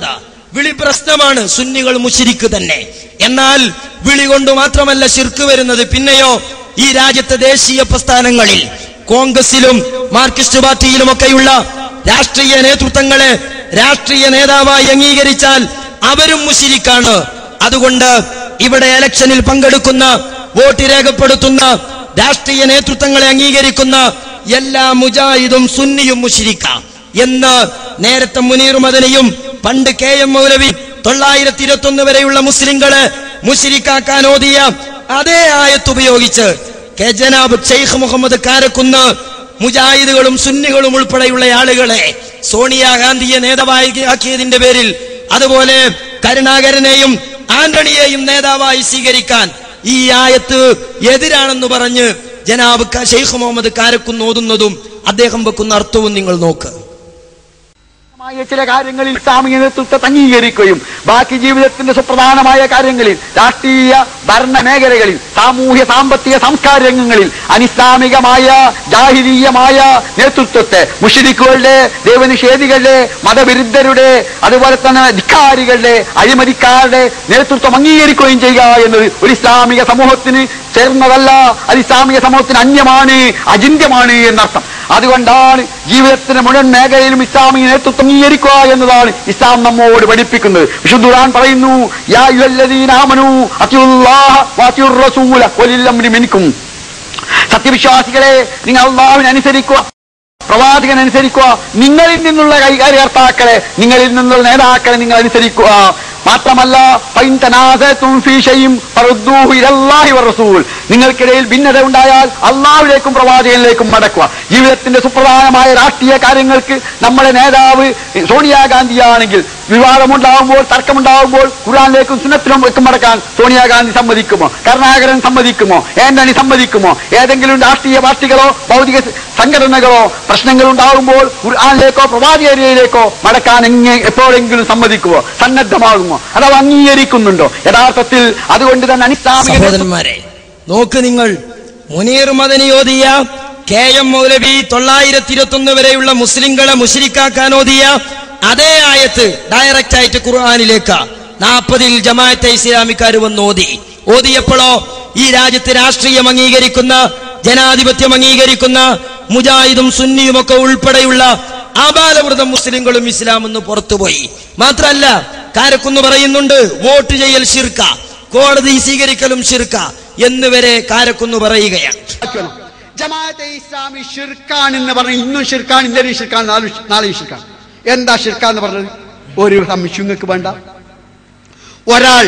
എന്താ വിളി പ്രശ്നമാണ് സുന്നികൾ മുഷിരിക്ക് തന്നെ എന്നാൽ വിളി കൊണ്ട് മാത്രമല്ല ശിർക്ക് വരുന്നത് പിന്നെയോ ഈ രാജ്യത്തെ ദേശീയ പ്രസ്ഥാനങ്ങളിൽ കോൺഗ്രസിലും മാർക്സിസ്റ്റ് പാർട്ടിയിലുമൊക്കെയുള്ള രാഷ്ട്രീയ നേതൃത്വങ്ങളെ രാഷ്ട്രീയ നേതാവായി അംഗീകരിച്ചാൽ അവരും മുഷിരിക്കാണ് അതുകൊണ്ട് ഇവിടെ ഇലക്ഷനിൽ പങ്കെടുക്കുന്ന വോട്ട് രേഖപ്പെടുത്തുന്ന രാഷ്ട്രീയ നേതൃത്വങ്ങളെ അംഗീകരിക്കുന്ന എല്ലാ മുജാഹിദും സുന്നിയും മുഷിരിക്ക എന്ന് നേരത്തെ മുനീർ മദനിയും പണ്ട് കെ എം മൗലവി തൊള്ളായിരത്തി ഇരുപത്തി ഒന്ന് വരെയുള്ള മുസ്ലിങ്ങളെ മുഷിരിക്കാക്കാൻ ഓതിയ അതേ ആയത്ത് ഉപയോഗിച്ച് കെ ജനാബ് ഷെയ്ഖ് മുഹമ്മദ് കാരക്കുന്ന് മുജാഹിദുകളും സുന്നികളും ഉൾപ്പെടെയുള്ള ആളുകളെ സോണിയാഗാന്ധിയെ നേതാവായി ആക്കിയതിന്റെ പേരിൽ അതുപോലെ കരുണാകരനെയും ആന്റണിയെയും നേതാവായി സ്വീകരിക്കാൻ ഈ ആയത്ത് എതിരാണെന്ന് പറഞ്ഞ് ജനാബ് ക- ഷെയ്ഖ് മുഹമ്മദ് കാരക്കുന്ന് ഓതുന്നതും അദ്ദേഹം വെക്കുന്ന അർത്ഥവും നിങ്ങൾ നോക്ക് മായ ചില കാര്യങ്ങളിൽ ഇസ്ലാമിക നേതൃത്വത്തെ അംഗീകരിക്കുകയും ബാക്കി ജീവിതത്തിന്റെ സുപ്രധാനമായ കാര്യങ്ങളിൽ രാഷ്ട്രീയ ഭരണ മേഖലകളിൽ സാമൂഹ്യ സാമ്പത്തിക സംസ്കാര രംഗങ്ങളിൽ അനിസ്ലാമികമായ ജാഹിരീയമായ നേതൃത്വത്തെ മുഷരിക്കുകളുടെ ദൈവനിഷേധികളുടെ മതവിരുദ്ധരുടെ അതുപോലെ തന്നെ ധിക്കാരികളുടെ അഴിമതിക്കാരുടെ നേതൃത്വം അംഗീകരിക്കുകയും ചെയ്യുക എന്നത് ഒരു ഇസ്ലാമിക സമൂഹത്തിന് ചേർന്നതല്ല അത് ഇസ്ലാമിക സമൂഹത്തിന് അന്യമാണ് അചിന്യമാണ് എന്നർത്ഥം അതുകൊണ്ടാണ് ജീവിതത്തിന്റെ മുഴുവൻ മേഖലയിലും ഇസ്ലാമിക നേതൃത്വം അംഗീകരിക്കുക എന്നതാണ് ഇസ്ലാം നമ്മോട് പഠിപ്പിക്കുന്നത് വിശുദ്ധ ഖുർആൻ പറയുന്നു യാ അയ്യുഹല്ലദീന ആമനൂ അത്തിയുല്ലാഹ വഅത്തിയുർ റസൂല വലിൽ അംരി മിൻകും സത്യവിശ്വാസികളെ നിങ്ങൾ അള്ളാഹുവിനെ അനുസരിക്കുക പ്രവാചകൻ അനുസരിക്കുക നിങ്ങളിൽ നിന്നുള്ള കൈകാര്യകർത്താക്കളെ നിങ്ങളിൽ നിന്നുള്ള നേതാക്കളെ നിങ്ങൾ അനുസരിക്കുക മാത്രമല്ല ഫൈൻ തനാസത്തും ഫീ ഷൈഇൻ ഫറുദ്ദൂഹു ഇലല്ലാഹി വറസൂൽ നിങ്ങൾക്കിടയിൽ ഭിന്നത ഉണ്ടായാൽ അള്ളാഹുവിലേക്കും പ്രവാചകനിലേക്കും മടക്കുക ജീവിതത്തിന്റെ സുപ്രധാനമായ രാഷ്ട്രീയ കാര്യങ്ങൾക്ക് നമ്മുടെ നേതാവ് സോണിയാഗാന്ധിയാണെങ്കിൽ വിവാദമുണ്ടാകുമ്പോൾ തർക്കമുണ്ടാകുമ്പോൾ ഖുർആനിലേക്കും സുന്നത്തിലും വെക്കും മടക്കാൻ സോണിയാഗാന്ധി സമ്മതിക്കുമോ കരുണാകരൻ സമ്മതിക്കുമോ ആന്റണി സമ്മതിക്കുമോ ഏതെങ്കിലും രാഷ്ട്രീയ പാർട്ടികളോ ഭൗതിക സംഘടനകളോ പ്രശ്നങ്ങൾ ഉണ്ടാകുമ്പോൾ ഖുർആനിലേക്കോ പ്രവാചകരിലേക്കോ മടക്കാൻ എങ്ങനെ എപ്പോഴെങ്കിലും സമ്മതിക്കുമോ സന്നദ്ധമാകുമോ അഥവാ അംഗീകരിക്കുന്നുണ്ടോ യഥാർത്ഥത്തിൽ അതുകൊണ്ട് തന്നെ അനിസ്ലാമിക സഹോദരന്മാരെ നോക്ക് നിങ്ങൾ മുനീർ മദനി ഓതിയ കെ എം മൗലവി തൊള്ളായിരത്തി ഇരുപത്തി ഒന്ന് വരെയുള്ള മുസ്ലിങ്ങളെ മുഷിരിക്കാക്കാൻ ഓതിയ അതേ ആയത്ത് ഡയറക്റ്റ് ആയിട്ട് ഖുർആാനിലേക്ക് നാൽപ്പതിൽ ജമാഅത്തെ ഇസ്ലാമിക്കാർ വന്ന് ഓതി ഓതിയപ്പോഴോ ഈ രാജ്യത്ത് രാഷ്ട്രീയം അംഗീകരിക്കുന്ന ജനാധിപത്യം അംഗീകരിക്കുന്ന മുജാഹിദും സുന്നിയും ഒക്കെ ഉൾപ്പെടെയുള്ള ആബാലവൃതം മുസ്ലിങ്ങളും ഇസ്ലാം എന്ന് പുറത്തുപോയി മാത്രല്ല കാരക്കുന്ന് പറയുന്നുണ്ട് വോട്ട് ചെയ്യൽ ശിർക്ക കോടതി സ്വീകരിക്കലും ശിർക്ക എന്നുവരെ കാരക്കുന്ന് പറയുകയാണ് ആക്കണം. ജമാഅത്തെ ഇസ്ലാമി ഷിർക്കാണെന്ന് പറഞ്ഞ ഇന്നും ഷിർക്കാണ് ഇന്നലെ ഷിർക്കാണ് നാളെ നാളെ ഷിർക്കാണ് എന്താ ഷിർക്കാന്ന് പറഞ്ഞത് ഒരു സംശയം നിങ്ങൾക്ക് വേണ്ട ഒരാൾ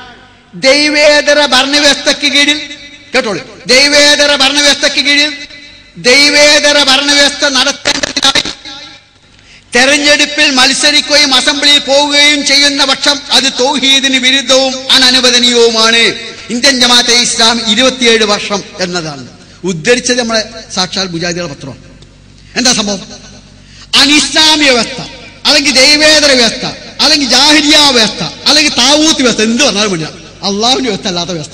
ദൈവേതര ഭരണവ്യവസ്ഥയ്ക്ക് കീഴിൽ കേട്ടോളൂ ദൈവേതര ഭരണവ്യവസ്ഥയ്ക്ക് കീഴിൽ ദൈവേതര ഭരണവ്യവസ്ഥ നടത്തേണ്ടതിനായി തെരഞ്ഞെടുപ്പിൽ മത്സരിക്കുകയും അസംബ്ലിയിൽ പോവുകയും ചെയ്യുന്ന പക്ഷം അത് തൗഹീദിന് വിരുദ്ധവും അനനുവദനീയവുമാണ് ഇന്ത്യൻ ജമാഅത്തെ ഇസ്ലാം ഇരുപത്തിയേഴ് വർഷം എന്നതാണ് ഉദ്ധരിച്ചത് നമ്മളെ സാക്ഷാൽ മുജാഹിദികളുടെ പത്രമാണ് എന്താ സംഭവം അനിസ്ലാമിക വ്യവസ്ഥ അല്ലെങ്കിൽ ദൈവേതര വ്യവസ്ഥ അല്ലെങ്കിൽ ജാഹിരിയ വ്യവസ്ഥ അല്ലെങ്കിൽ താവൂത്ത് വ്യവസ്ഥ എന്ത് പറഞ്ഞാലും വേണ്ടില്ല അള്ളാഹുവിന്റെ വ്യവസ്ഥ അല്ലാത്ത വ്യവസ്ഥ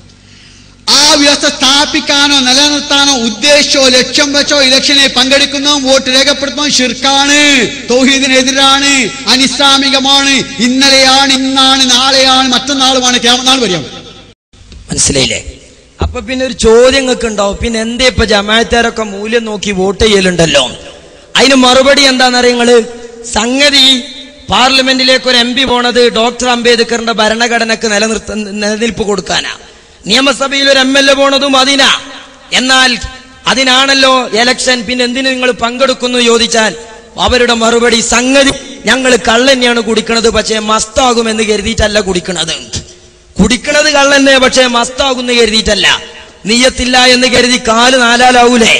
ആ വ്യവസ്ഥ സ്ഥാപിക്കാനോ നിലനിർത്താനോ ഉദ്ദേശിച്ചോ ലക്ഷ്യം വെച്ചോ ഇലക്ഷനിൽ പങ്കെടുക്കുന്നതും വോട്ട് രേഖപ്പെടുത്തുന്നതും ഷിർക്കാണ് തൗഹീദിനെതിരാണ് അനിസ്ലാമികമാണ് ഇന്നലെയാണ് ഇന്നാണ് നാളെയാണ് മറ്റന്നാളുമാണ് ക്യാമനാൾ വരികയാണ് മനസ്സിലായില്ലേ അപ്പൊ പിന്നെ ഒരു ചോദ്യം നിങ്ങൾക്ക് ഉണ്ടാവും പിന്നെ എന്തേ ഇപ്പൊ ജമാഅത്താരൊക്കെ മൂല്യം നോക്കി വോട്ട് ചെയ്യലുണ്ടല്ലോ അതിന് മറുപടി എന്താണെന്നറിയ നിങ്ങള് സംഗതി പാർലമെന്റിലേക്ക് ഒരു എം പി പോണത് ഡോക്ടർ അംബേദ്കറിന്റെ ഭരണഘടനക്ക് നിലനിർത്ത നിലനിൽപ്പ് കൊടുക്കാനാ നിയമസഭയിൽ ഒരു എം എൽ എ പോണതും അതിനാ എന്നാൽ അതിനാണല്ലോ എലക്ഷൻ പിന്നെ എന്തിനു നിങ്ങൾ പങ്കെടുക്കുന്നു ചോദിച്ചാൽ അവരുടെ മറുപടി സംഗതി ഞങ്ങൾ കള്ളന്നെയാണ് കുടിക്കണത് പക്ഷേ മസ്താകുമെന്ന് കരുതിയിട്ടല്ല കുടിക്കണത് കുടിക്കണത് കള്ളന്നെ പക്ഷേ മസ്താകുന്ന് കരുതിയിട്ടല്ല നീയത്തില്ല എന്ന് കരുതി കാല് നാലാലാവൂലേ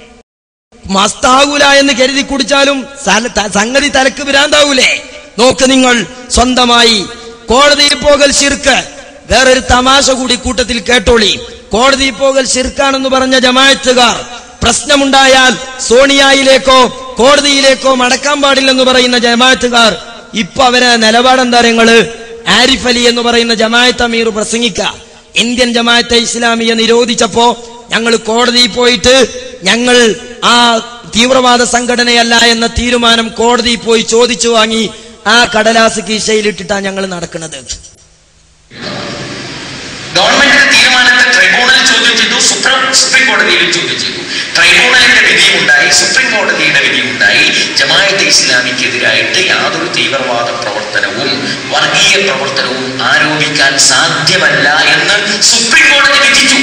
മസ്താകൂല എന്ന് കരുതി കുടിച്ചാലും സല- ത- സംഗതി തലക്ക് ഭ്രാന്താവൂലേ നോക്ക് നിങ്ങൾ സ്വന്തമായി കോടതിയിൽ പോകൽ ശിർക്ക് വേറൊരു തമാശ കൂടി കൂട്ടത്തിൽ കേട്ടോളി കോടതിയിൽ പോകൽ ശിർക്കാണെന്ന് പറഞ്ഞ ജമായത്തുകാർ പ്രശ്നമുണ്ടായാൽ സോണിയായിലേക്കോ കോടതിയിലേക്കോ മടക്കാൻ പാടില്ലെന്ന് പറയുന്ന ജമായത്തുകാർ ഇപ്പൊ അവരെ നിലപാടെന്താ നിങ്ങള് ആരിഫ് അലി എന്ന് പറയുന്ന ജമായത്ത് അമീർ പ്രസംഗിക്ക ഇന്ത്യൻ ജമാഅത്തെ ഇസ്ലാമിയെ നിരോധിച്ചപ്പോ ഞങ്ങൾ കോടതിയിൽ പോയിട്ട് ഞങ്ങൾ ആ തീവ്രവാദ സംഘടനയല്ല എന്ന തീരുമാനം കോടതിയിൽ പോയി ചോദിച്ചു വാങ്ങി ആ കടലാസ് കീശയിലിട്ടിട്ടാണ് ഞങ്ങൾ നടക്കുന്നത് ഗവൺമെന്റിന്റെ തീരുമാനത്തെ ട്രൈബ്യൂണൽ ചോദ്യം ചെയ്തു സുപ്രീം സുപ്രീം കോടതിയിൽ ചോദ്യം ചെയ്തു ട്രൈബ്യൂണലിന്റെ വിധിയുണ്ടായി സുപ്രീം കോടതിയുടെ വിധിയുണ്ടായി ജമായത്തെ ഇസ്ലാമിക്കെതിരായിട്ട് യാതൊരു തീവ്രവാദ പ്രവർത്തനവും വർഗീയ പ്രവർത്തനവും ആരോപിക്കാൻ സാധ്യമല്ല എന്ന് സുപ്രീം കോടതി വിധിച്ചു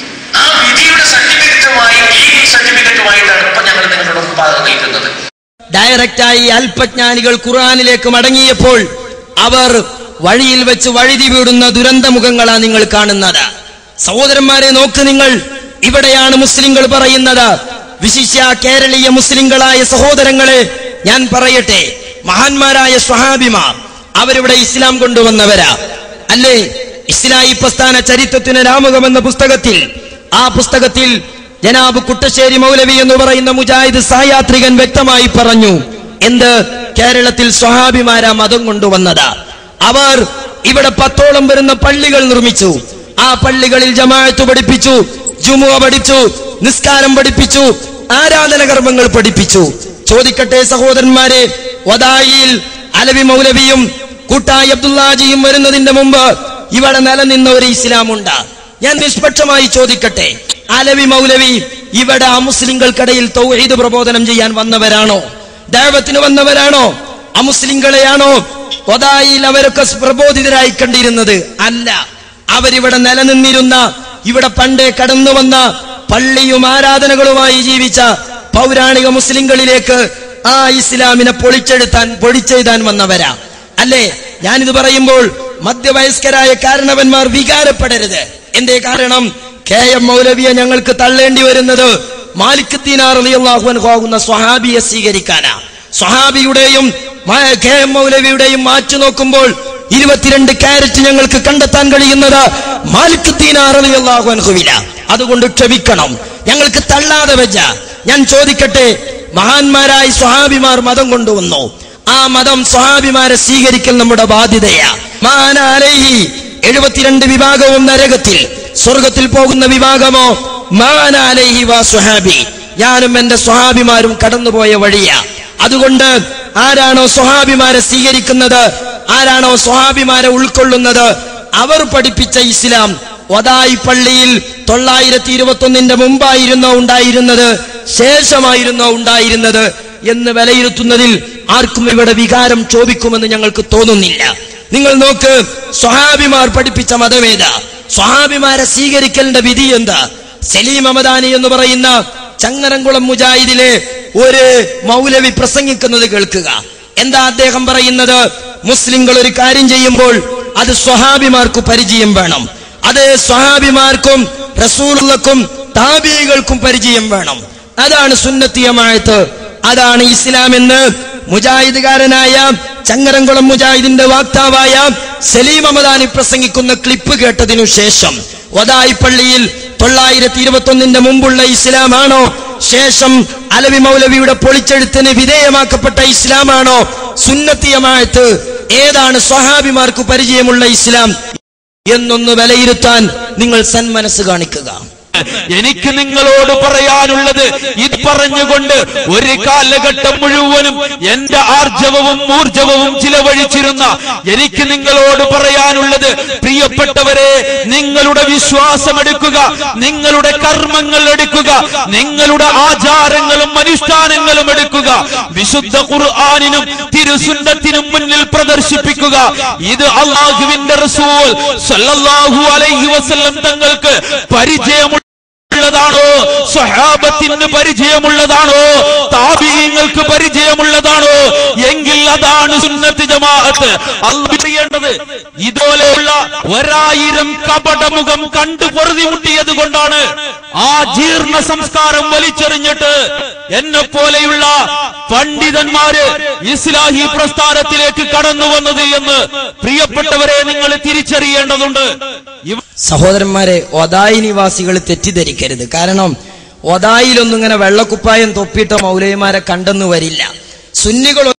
ആ വിധിയുടെ സർട്ടിഫിക്കറ്റുമായി ലീഗൽ സർട്ടിഫിക്കറ്റുമായിട്ടാണ് ഇപ്പൊ ഞങ്ങൾ നിങ്ങളുടെ മുമ്പാകെ നിൽക്കുന്നത് ഡയറക്റ്റായി അല്പജ്ഞാനികൾ ഖുർആാനിലേക്ക് മടങ്ങിയപ്പോൾ അവർ വഴിയിൽ വെച്ച് വഴുതി വീടുന്ന ദുരന്തമുഖങ്ങളാ നിങ്ങൾ കാണുന്നത് സഹോദരന്മാരെ നോക്ക് നിങ്ങൾ ഇവിടെയാണ് മുസ്ലിങ്ങൾ പറയുന്നത് വിശിഷ്യ കേരളീയ മുസ്ലിങ്ങളായ സഹോദരങ്ങളെ ഞാൻ പറയട്ടെ മഹാന്മാരായ സ്വഹാബിമാർ അവരിവിടെ ഇസ്ലാം കൊണ്ടുവന്നവരാ അല്ലേ ഇസ്ലായി പ്രസ്ഥാന ചരിത്രത്തിന് രാമുഖം എന്ന പുസ്തകത്തിൽ ആ പുസ്തകത്തിൽ ജനാബ് കുട്ടശ്ശേരി മൗലവി എന്ന് പറയുന്ന മുജാഹിദ് സഹയാത്രികൻ വ്യക്തമായി പറഞ്ഞു എന്ത് കേരളത്തിൽ സ്വഹാബിമാരാ മതം കൊണ്ടുവന്നത് അവർ ഇവിടെ പത്തോളം വരുന്ന പള്ളികൾ നിർമ്മിച്ചു ആ പള്ളികളിൽ ജമാഅത്ത് പഠിപ്പിച്ചു ജുമുഅ പഠിച്ചു നിസ്കാരം പഠിപ്പിച്ചു ആരാധന കർമ്മങ്ങൾ പഠിപ്പിച്ചു ചോദിക്കട്ടെ സഹോദരന്മാരെ വദായിൽ അലവി മൗലവിയും കൂട്ടായി അബ്ദുല്ലാജിയും വരുന്നതിന്റെ മുമ്പ് ഇവിടെ നിലനിന്ന ഒരു ഇസ്ലാമുണ്ട് ഞാൻ നിഷ്പക്ഷമായി ചോദിക്കട്ടെ അലവി മൗലവി ഇവിടെ അമുസ്ലിങ്ങൾക്കിടയിൽ തൗഹീദ് പ്രബോധനം ചെയ്യാൻ വന്നവരാണോ ദൈവത്തിന് വന്നവരാണോ അമുസ്ലിങ്ങളെയാണോ ഒതായിൽ അവരൊക്കെ പ്രബോധിതരായി കണ്ടിരുന്നത് അല്ല അവരിവിടെ നിലനിന്നിരുന്ന ഇവിടെ പണ്ടേ കടന്നു വന്ന പള്ളിയും ആരാധനകളുമായി ജീവിച്ച പൗരാണിക മുസ്ലിങ്ങളിലേക്ക് ആ ഇസ്ലാമിനെ പൊളിച്ചെടുത്താൻ പൊളിച്ചെഴുതാൻ വന്നവരാ അല്ലേ ഞാനിത് പറയുമ്പോൾ മധ്യവയസ്കരായ കാരണവന്മാർ വികാരപ്പെടരുത് എന്തേ കാരണം കെ എം മൗലവിയെ ഞങ്ങൾക്ക് തള്ളേണ്ടി വരുന്നത് മാലിക് ദീനാർ അലിയാഹുവാകുന്ന സ്വഹാബിയെ സ്വീകരിക്കാനാ സ്വഹാബിയുടെയും മാ- കെ എം മൗലവിയുടെയും മാറ്റി നോക്കുമ്പോൾ ഇരുപത്തിരണ്ട് ക്യാരറ്റ് ഞങ്ങൾക്ക് കണ്ടെത്താൻ കഴിയുന്നത് മാലിക് ദീനാർ അലിയാഹുവില അതുകൊണ്ട് ക്ഷമിക്കണം ഞങ്ങൾക്ക് തള്ളാതെ വെച്ച ഞാൻ ചോദിക്കട്ടെ മഹാന്മാരായ സ്വഹാബിമാർ മതം കൊണ്ടുവന്നു ആ മതം സ്വഹാബിമാരെ സ്വീകരിക്കൽ നമ്മുടെ ബാധ്യതയാ മാനാലൈഹി എഴുപത്തിരണ്ട് വിഭാഗവും നരകത്തിൽ സ്വർഗത്തിൽ പോകുന്ന വിഭാഗമോ മാനാലൈഹി വാ സുഹാബി ഞാനും എന്റെ സ്വഹാബിമാരും കടന്നുപോയ വഴിയാ അതുകൊണ്ട് ആരാണോ സ്വഹാബിമാരെ സ്വീകരിക്കുന്നത് ആരാണോ സ്വഹാബിമാരെ ഉൾക്കൊള്ളുന്നത് അവർ പഠിപ്പിച്ച ഇസ്ലാം വദായി പള്ളിയിൽ തൊള്ളായിരത്തി ഇരുപത്തി ഒന്നിന്റെ മുമ്പായിരുന്നോ ഉണ്ടായിരുന്നത് ശേഷമായിരുന്നോ ഉണ്ടായിരുന്നത് എന്ന് വിലയിരുത്തുന്നതിൽ ആർക്കും ഇവിടെ വികാരം ചോദിക്കുമെന്ന് ഞങ്ങൾക്ക് തോന്നുന്നില്ല നിങ്ങൾ നോക്ക് സ്വഹാബിമാർ പഠിപ്പിച്ച മതമേതാ സ്വഹാബിമാരെ സ്വീകരിക്കലിന്റെ വിധി എന്താ സലീം അമദാനി എന്ന് പറയുന്ന ചങ്ങരംകുളം മുജാഹിദിലെ ഒരു മൗലവി പ്രസംഗിക്കുന്നത് കേൾക്കുക എന്താ അദ്ദേഹം പറയുന്നത് മുസ്ലിങ്ങൾ ഒരു കാര്യം ചെയ്യുമ്പോൾ അത് സ്വഹാബിമാർക്ക് പരിചയം വേണം അത് സ്വഹാബിമാർക്കും റസൂലുള്ളക്കും താബികൾക്കും പരിചയം വേണം അതാണ് സുന്നത്തിയമായത് അതാണ് ഇസ്ലാം എന്ന് മുജാഹിദുകാരനായ ചങ്ങരംകുളം മുജാഹിദിന്റെ വാക്താവായ സലീം അമദാനി പ്രസംഗിക്കുന്ന ക്ലിപ്പ് കേട്ടതിനു ശേഷം വദായി പള്ളിയിൽ തൊള്ളായിരത്തി ഇരുപത്തി ഒന്നിന്റെ മുമ്പുള്ള ഇസ്ലാമാണോ ശേഷം അലവി മൗലവിയുടെ പൊളിച്ചെഴുത്തിന് വിധേയമാക്കപ്പെട്ട ഇസ്ലാമാണോ സുന്നത്തിയമായത് ഏതാണ് സ്വഹാബിമാർക്ക് പരിചയമുള്ള ഇസ്ലാം എന്നൊന്ന് വിലയിരുത്താൻ നിങ്ങൾ സന്മനസ് കാണിക്കുക എനിക്ക് നിങ്ങളോട് പറയാനുള്ളത് ഇത് പറഞ്ഞുകൊണ്ട് ഒരു കാലഘട്ടം മുഴുവനും എന്റെ ആർജവവും ഊർജവവും ചിലവഴിച്ചിരുന്ന എനിക്ക് നിങ്ങളോട് പറയാനുള്ളത് പ്രിയപ്പെട്ടവരെ നിങ്ങളുടെ വിശ്വാസം എടുക്കുക നിങ്ങളുടെ കർമ്മങ്ങൾ എടുക്കുക നിങ്ങളുടെ ആചാരങ്ങളും അനുഷ്ഠാനങ്ങളും എടുക്കുക വിശുദ്ധ ഖുർആാനിനും തിരുസുന്നത്തിനും മുന്നിൽ പ്രദർശിപ്പിക്കുക ഇത് അള്ളാഹുവിന്റെ റസൂൽ സല്ലല്ലാഹു അലൈഹി വസല്ലം തങ്ങൾക്ക് പരിചയമുള്ള ുള്ളതാണോ സ്വഹാബത്തിന് പരിചയമുള്ളതാണോ താപീയങ്ങൾക്ക് പരിചയമുള്ളതാണോ എങ്കിൽ അതാണ് സുന്നത്ത് ജമാഅത്ത് അള്ളാഹ് ചെയ്യേണ്ടത് ഇതുപോലെയുള്ള ഒരായിരം കപടമുഖം കണ്ടു പൊറുതി മുട്ടിയത് കൊണ്ടാണ് ആ ജീർണ സംസ്കാരം വലിച്ചെറിഞ്ഞിട്ട് എന്നെ പോലെയുള്ള പണ്ഡിതന്മാര് ഇസ്ലാഹി പ്രസ്ഥാനത്തിലേക്ക് കടന്നു വന്നത് എന്ന് പ്രിയപ്പെട്ടവരെ നിങ്ങൾ തിരിച്ചറിയേണ്ടതുണ്ട് ഇവ സഹോദരന്മാരെ ഒതായി നിവാസികൾ തെറ്റിദ്ധരിക്കരുത് കാരണം ഒതായിലൊന്നും ഇങ്ങനെ വെള്ളക്കുപ്പായം തൊപ്പിയിട്ട മൗലവിമാരെ കണ്ടെന്ന് വരില്ല സുന്നികൾ